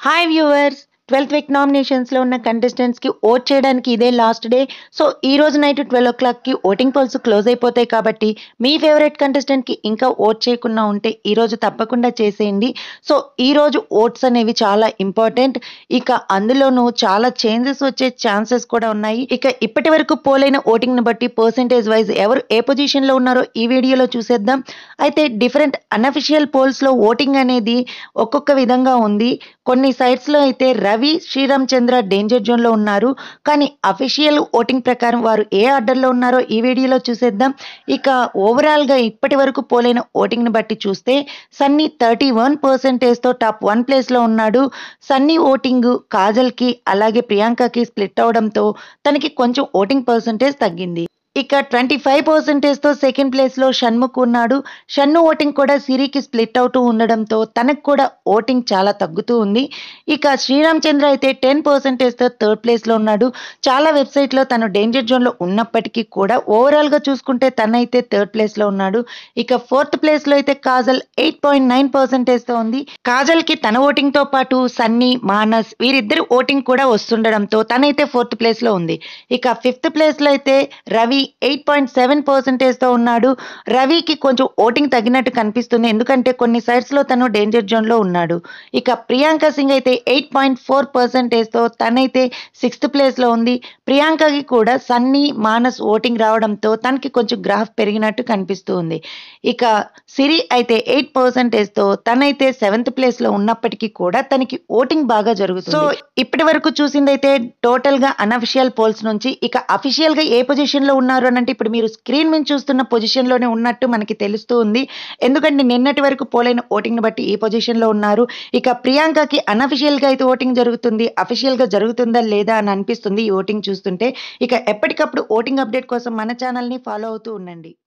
hi viewers twelfth week నామినేషన్స్లో ఉన్న కంటెస్టెంట్స్కి ఓట్ చేయడానికి ఇదే లాస్ట్ డే సో ఈ రోజు నైట్ ట్వెల్వ్ ఓ క్లాక్కి ఓటింగ్ పోల్స్ క్లోజ్ అయిపోతాయి కాబట్టి మీ ఫేవరెట్ కంటెస్టెంట్కి ఇంకా ఓట్ చేయకుండా ఉంటే ఈ రోజు తప్పకుండా చేసేయండి సో ఈ రోజు ఓట్స్ అనేవి చాలా ఇంపార్టెంట్ ఇక అందులోనూ చాలా చేంజెస్ వచ్చే ఛాన్సెస్ కూడా ఉన్నాయి ఇక ఇప్పటి వరకు పోలైన ఓటింగ్ని బట్టి పర్సంటేజ్ వైజ్ ఎవరు ఏ పొజిషన్లో ఉన్నారో ఈ వీడియోలో చూసేద్దాం అయితే డిఫరెంట్ అన్అఫిషియల్ పోల్స్లో ఓటింగ్ అనేది ఒక్కొక్క విధంగా ఉంది కొన్ని సైట్స్లో అయితే రవి శ్రీరామ్ చంద్ర డేంజర్ జోన్లో ఉన్నారు కానీ అఫీషియల్ ఓటింగ్ ప్రకారం వారు ఏ ఆర్డర్లో ఉన్నారో ఈ వీడియోలో చూసేద్దాం ఇక ఓవరాల్గా ఇప్పటి వరకు పోలైన ఓటింగ్ని బట్టి చూస్తే సన్నీ థర్టీ వన్ పర్సెంటేజ్తో టాప్ వన్ ప్లేస్లో ఉన్నాడు సన్నీ ఓటింగ్ కాజల్కి అలాగే ప్రియాంకకి స్ప్లిట్ అవడంతో తనకి కొంచెం ఓటింగ్ పర్సెంటేజ్ తగ్గింది ఇక ట్వంటీ ఫైవ్ పర్సెంటేజ్తో సెకండ్ ప్లేస్లో షణ్ముఖ్ ఉన్నాడు షన్ను ఓటింగ్ కూడా సిరికి స్ప్లిట్ అవుతూ ఉండడంతో తనకు కూడా ఓటింగ్ చాలా తగ్గుతూ ఉంది ఇక శ్రీరామ్ చంద్ర అయితే టెన్ పర్సెంటేజ్తో థర్డ్ ప్లేస్లో ఉన్నాడు చాలా వెబ్సైట్లో తను డేంజర్ జోన్లో ఉన్నప్పటికీ కూడా ఓవరాల్గా చూసుకుంటే తనైతే థర్డ్ ప్లేస్లో ఉన్నాడు ఇక ఫోర్త్ ప్లేస్లో అయితే కాజల్ ఎయిట్ పాయింట్ నైన్ పర్సెంటేజ్తో ఉంది కాజల్కి తన ఓటింగ్తో పాటు సన్నీ మానస్ వీరిద్దరు ఓటింగ్ కూడా వస్తుండడంతో తనైతే ఫోర్త్ ప్లేస్లో ఉంది ఇక ఫిఫ్త్ ప్లేస్లో అయితే రవి ఎయిట్ పాయింట్ సెవెన్ పర్సెంటేజ్తో ఉన్నాడు రవికి కొంచెం ఓటింగ్ తగ్గినట్టు కనిపిస్తుంది ఎందుకంటే కొన్ని సైడ్స్లో తను డేంజర్ జోన్లో ఉన్నాడు ఇక ప్రియాంక సింగ్ అయితే ఎయిట్ పాయింట్ ఫోర్ పర్సెంటేజ్తో తనైతే సిక్స్త్ ప్లేస్లో ఉంది ప్రియాంకకి కూడా సన్నీ మానస్ ఓటింగ్ రావడంతో తనకి కొంచెం గ్రాఫ్ పెరిగినట్టు కనిపిస్తూ ఉంది ఇక సిరి అయితే ఎయిట్ పర్సెంటేజ్తో తనైతే సెవెంత్ ప్లేస్లో ఉన్నప్పటికీ కూడా తనకి ఓటింగ్ బాగా జరుగుతుంది సో ఇప్పటి వరకు చూసిందైతే టోటల్గా అన్అఫిషియల్ పోల్స్ నుంచి ఇక అఫీషియల్గా ఏ పొజిషన్లో ఉన్నారు అని అంటే ఇప్పుడు మీరు స్క్రీన్ మీద చూస్తున్న పొజిషన్లోనే ఉన్నట్టు మనకి తెలుస్తూ ఉంది ఎందుకంటే నిన్నటి వరకు పోలైన ఓటింగ్ని బట్టి ఈ పొజిషన్లో ఉన్నారు ఇక ప్రియాంకకి అన్అఫిషియల్గా అయితే ఓటింగ్ జరుగుతుంది అఫీషియల్గా జరుగుతుందా లేదా అని అనిపిస్తుంది ఈ ఓటింగ్ చూస్తుంటే ఇక ఎప్పటికప్పుడు ఓటింగ్ అప్డేట్ కోసం మన ఛానల్ని ఫాలో అవుతూ ఉండండి